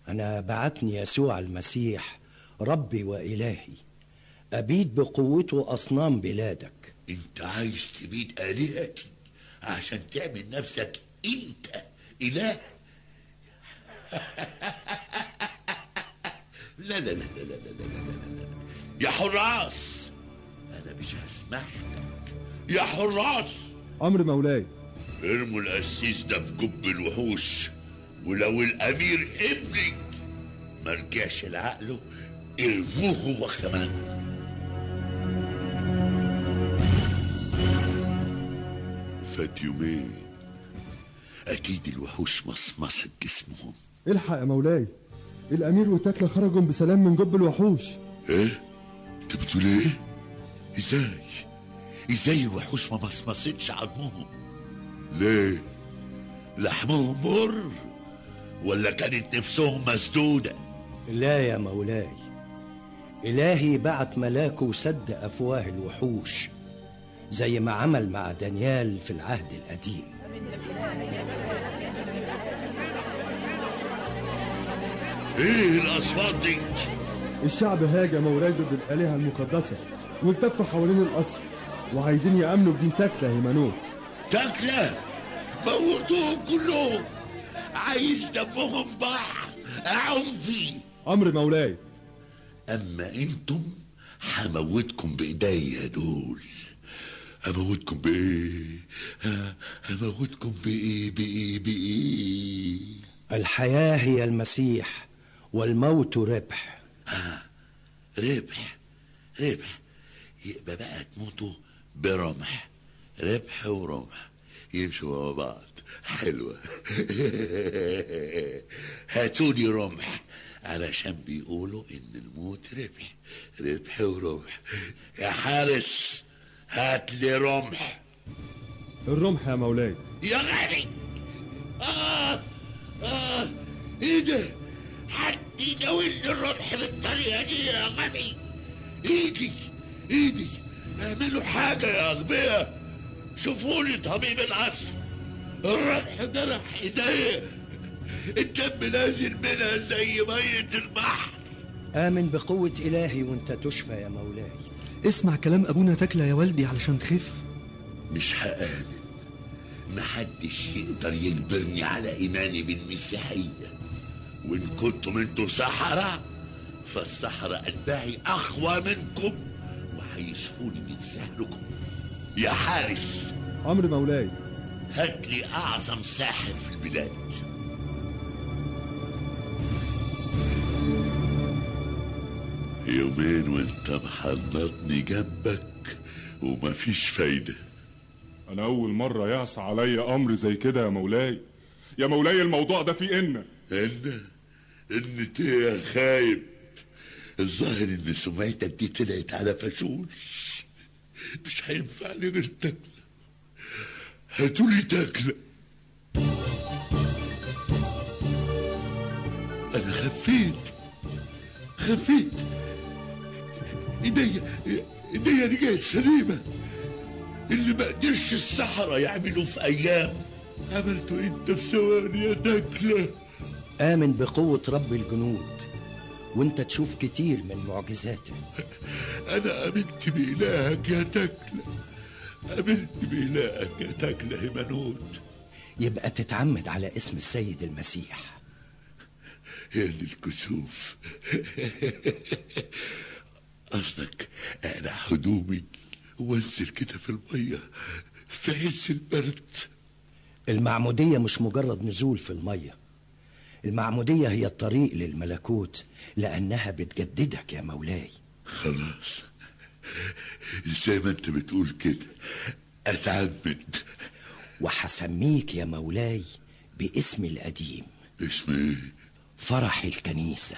أنا بعتني يسوع المسيح ربي وإلهي أبيد بقوته أصنام بلادك انت عايز تبيد آلهتي عشان تعمل نفسك انت إله لا لا لا لا لا لا لا لا لا لا يا حراس أنا مش هسمح لك يا حراس أمر مولاي ارموا القسيس ده في جب الوحوش ولو الأمير ابنك ما رجعش لعقله ارموه هو كمان فات يومين أكيد الوحوش مصمصت جسمهم الحق يا مولاي الأمير وتكلة خرجوا بسلام من جب الوحوش ايه انت بتقول ايه ازاي ازاي الوحوش ما مصمصتش عظمهم ليه لحمهم مر ولا كانت نفسهم مسدودة لا يا مولاي إلهي بعت ملاكه وسد أفواه الوحوش زي ما عمل مع دانيال في العهد القديم ايه الاصوات دي الشعب هاجم مولاي ضد الآلهة المقدسة والتفوا حوالين القصر وعايزين يأمنوا بدين تكلة هيمانوت تاكلة موتوهم كلهم عايز دمهم بحر عنفي أمر مولاي اما انتم هموتكم بايديا دول هموتكم بايه ها، هموتكم بايه بايه بايه الحياة هي المسيح والموت ربح ربح ربح يبقى بقى تموتوا برمح ربح ورمح يمشوا مع بعض حلوة هاتولي رمح علشان بيقولوا ان الموت ربح ربح ورمح يا حارس هات لي رمح الرمح يا مولاي يا غالي آه آه إيه ده؟ حد يناولني الرمح بالطريقة دي يا غبي إيدي إيدي اعملوا حاجة يا أغبياء شوفوا لي طبيب العصر الرمح جرح إيديا الدم نازل منها زي مية البحر آمن بقوة إلهي وانت تشفى يا مولاي اسمع كلام أبونا تكلة يا والدي علشان تخف مش هآمن محدش يقدر يجبرني على إيماني بالمسيحية وإن كنتم انتوا سحرة فالسحرة أتباعي أقوى منكم وهيشفوني من سحركم يا حارس أمر مولاي هات لي أعظم ساحر في البلاد يومين وانت محنطني جنبك ومفيش فايده انا اول مرة يعصى عليا امر زي كده يا مولاي يا مولاي الموضوع ده فيه ان ان ان إنت يا خايب الظاهر ان سمعتك دي طلعت على فشوش مش هينفع لي غير تاكله هاتولي تاكله انا خفيت خفيت ايديا ايديا رجعت سليمه اللي ما قدرش السحرة يعملوا في ايام عملته انت في ثواني يا تاكله آمن بقوة رب الجنود وانت تشوف كتير من معجزاته أنا آمنت بإلهك يا تكلة آمنت بإلهك يا تكلة هيمانوت يبقى تتعمد على اسم السيد المسيح يا للكسوف قصدك أقلع هدومي وانزل كده في المية في عز البرد المعمودية مش مجرد نزول في المية المعمودية هي الطريق للملكوت لأنها بتجددك يا مولاي خلاص زي ما انت بتقول كده اتعمد وحسميك يا مولاي باسمي القديم اسم ايه فرح الكنيسة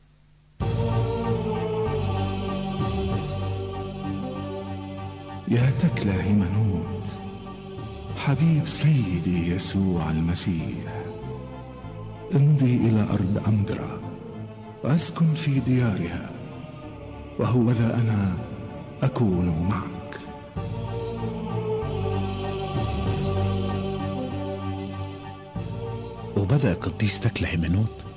يا تكلى هيمنوت حبيب سيدي يسوع المسيح امضي إلى أرض أمدرة وأسكن في ديارها وهوذا أنا أكون معك وبدأ قديس تكل هيمنوت